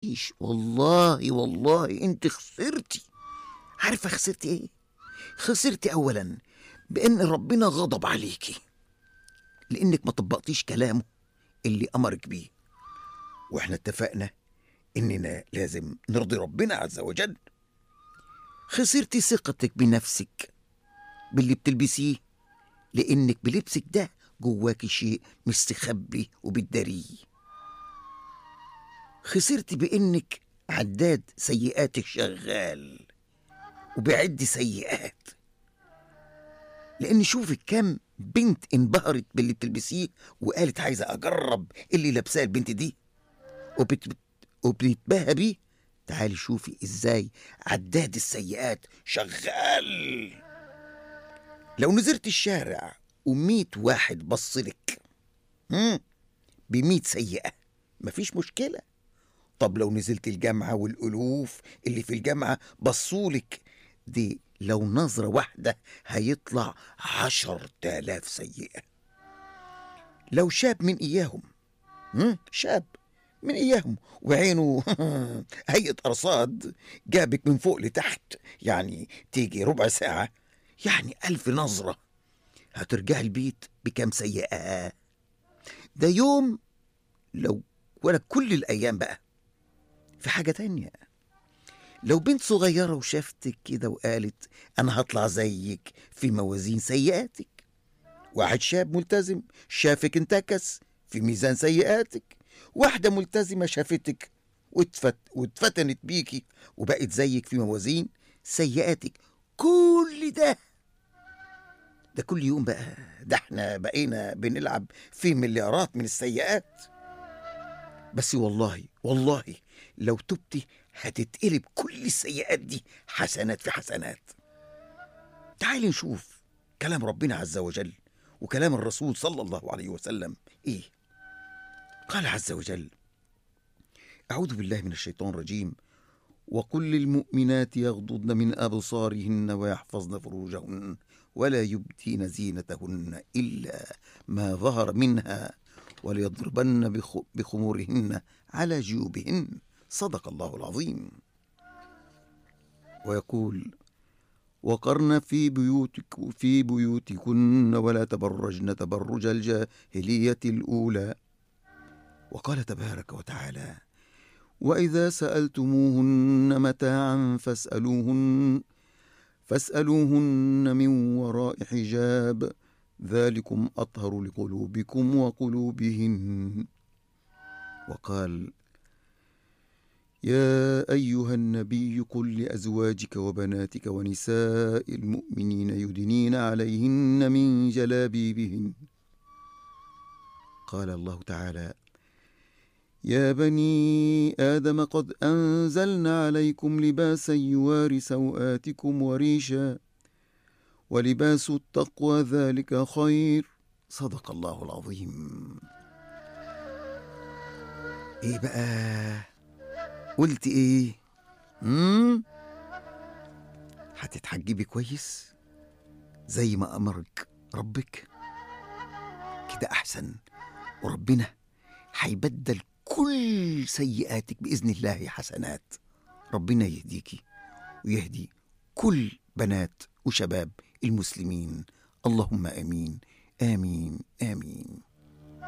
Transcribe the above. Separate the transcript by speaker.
Speaker 1: تخسريش والله والله انت خسرتي عارفه خسرتي ايه خسرتي اولا بان ربنا غضب عليكي لانك ما طبقتيش كلامه اللي امرك بيه واحنا اتفقنا اننا لازم نرضي ربنا عز وجل خسرتي ثقتك بنفسك باللي بتلبسيه لانك بلبسك ده جواكي شيء مستخبي وبتداريه خسرتي بانك عداد سيئاتك شغال وبيعد سيئات لان شوفي كم بنت انبهرت باللي بتلبسيه وقالت عايزه اجرب اللي لابساه البنت دي وبت... وبتتباهى بيه تعالي شوفي ازاي عداد السيئات شغال لو نزلت الشارع وميت واحد بصلك بميت سيئة مفيش مشكلة طب لو نزلت الجامعة والألوف اللي في الجامعة بصولك دي لو نظرة واحدة هيطلع عشر تالاف سيئة لو شاب من إياهم مم؟ شاب من إياهم وعينه هيئة أرصاد جابك من فوق لتحت يعني تيجي ربع ساعة يعني ألف نظرة هترجع البيت بكام سيئة ده يوم لو ولا كل الأيام بقى في حاجة تانية لو بنت صغيرة وشافتك كده وقالت أنا هطلع زيك في موازين سيئاتك واحد شاب ملتزم شافك انتكس في ميزان سيئاتك واحدة ملتزمة شافتك واتفت واتفتنت بيكي وبقت زيك في موازين سيئاتك كل ده ده كل يوم بقى ده احنا بقينا بنلعب في مليارات من السيئات بس والله والله لو تبتي هتتقلب كل السيئات دي حسنات في حسنات تعالي نشوف كلام ربنا عز وجل وكلام الرسول صلى الله عليه وسلم ايه قال عز وجل اعوذ بالله من الشيطان الرجيم وقل للمؤمنات يغضضن من ابصارهن ويحفظن فروجهن ولا يبدين زينتهن الا ما ظهر منها وليضربن بخ- بخمورهن على جيوبهن صدق الله العظيم ويقول وقرن في بيوتك في بيوتكن ولا تبرجن تبرج الجاهلية الأولى وقال تبارك وتعالى وإذا سألتموهن متاعا فاسألوهن فاسألوهن من وراء حجاب ذلكم أطهر لقلوبكم وقلوبهن وقال يا أيها النبي قل لأزواجك وبناتك ونساء المؤمنين يدنين عليهن من جلابيبهن قال الله تعالى يا بني آدم قد أنزلنا عليكم لباسا يواري سوآتكم وريشا ولباس التقوى ذلك خير صدق الله العظيم ايه بقى قلت ايه امم هتتحجبي كويس زي ما امرك ربك كده احسن وربنا هيبدل كل سيئاتك باذن الله حسنات ربنا يهديكي ويهدي كل بنات وشباب المسلمين اللهم امين امين امين